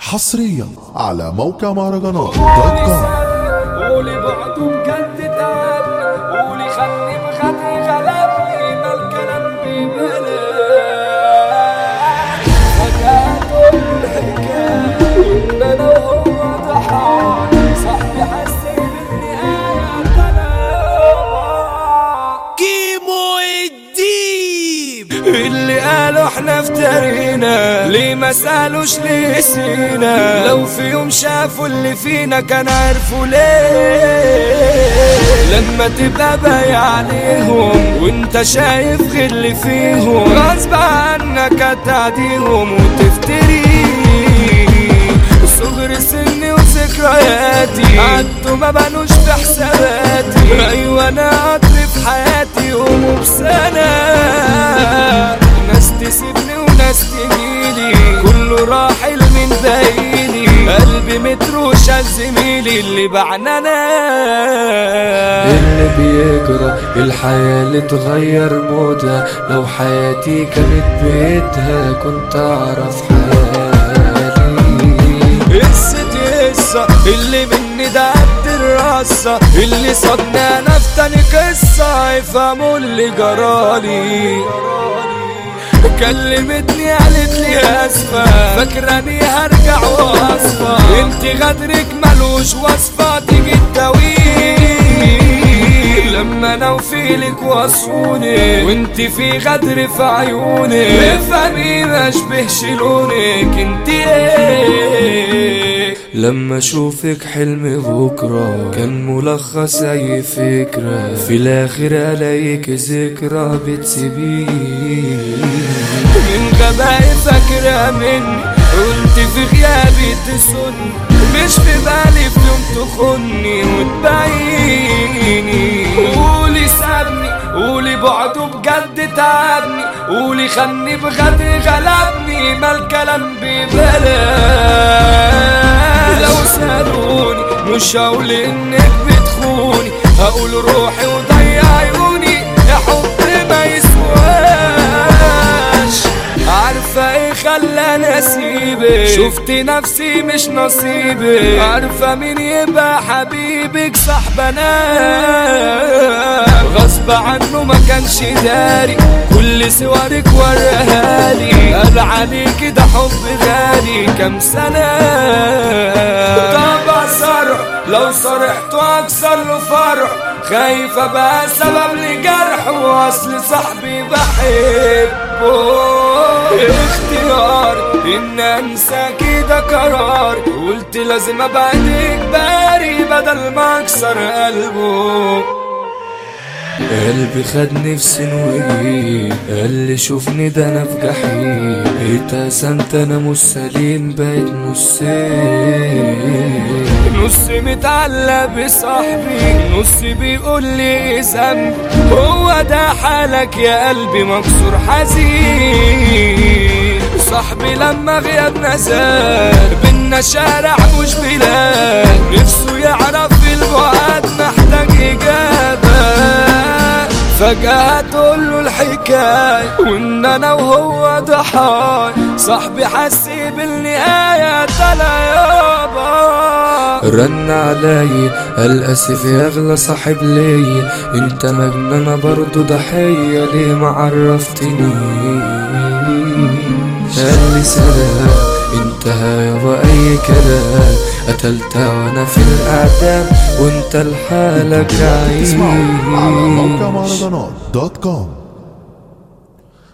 حصريا على موقع مهرجانات دوت كوم قولي بعده بجد تعبني قولي خدني بخدي غلبني ما الكلام ببلاش فجأة تقول الحكاية إن أنا وهو ضحايا صاحبي حس بالنهاية طلع كيمو الديب اللي قالوا احنا افترينا ليه ما سالوش ليه سينا لو في يوم شافوا اللي فينا كان عرفوا ليه لما تبقى بايع عليهم وانت شايف غل فيهم غصب عنك هتعديهم وتفتري صغر سني وذكرياتي عدوا ما بانوش في حساباتي ايوه انا قطر في حياتي قوموا بسنة ناس تسيبني وناس تجيلي كله راحل من بايلي قلبي متروش على زميلي اللي بعنانا اللي بيجرى الحياة اللي تغير مودها لو حياتي كانت بيتها كنت أعرف حالي قصة قصة اللي مني ده قد الرصة اللي صدني انا في تاني قصة يفهموا اللي جرالي كلمتني قالت لي اسفة فاكراني هرجع واصفى انت غدرك ملوش وصفة تيجي تداويه لما انا وفيلك وصفوني وانت في غدر في عيوني افهمي ما اشبهش لونك انت ايه لما اشوفك حلم بكرة كان ملخص اي فكرة في الاخر الاقيك ذكرى بتسيبيه من غبائي فاكرة مني وانت في غيابي تسن مش في بالي في يوم تخني وتبيني قولي سابني قولي بعده بجد تعبني قولي خني بغدر غلبني ما الكلام ببلاش لو سألوني مش هقول انك بتخوني هقول روحي وضيع عيوني يا حب ما يسواش عارفة ايه خلاني اسيبك شفت نفسي مش نصيبك عارفة مين يبقى حبيبك صاحبنا غصب عنه ما كانش داري كل صورك ورهالي قال عليك ده حب غالي كام سنة طب صرح لو صرحت اكسر له فرح خايف ابقى سبب لجرح واصل صاحبي بحبه اختيار ان انسى كده قرار قلت لازم ابقى اجباري بدل ما اكسر قلبه قلبي خدني في سن وجيه قال لي شوفني ده انا في جحيم اتقسمت انا مش سليم بقيت نصين نص متعلق بصاحبي نص بيقول لي ذنب هو ده حالك يا قلبي مكسور حزين صاحبي لما غيابنا زاد بينا شارع مش بلاد نفسه يعرف البعاد محتاج إجابة فجأة تقول له الحكاية وإن أنا وهو ضحايا صاحبي حس بالنهاية طلع يابا رن علي قال اسف يا اغلى صاحب ليا انت مجنون انا برضه ضحية ليه ما عرفتني قال لي سلام انتهى يابا اي كلام قتلتها وانا في الاعدام وانت لحالك اسمعوا على موقع عايش مهرجانات دوت كوم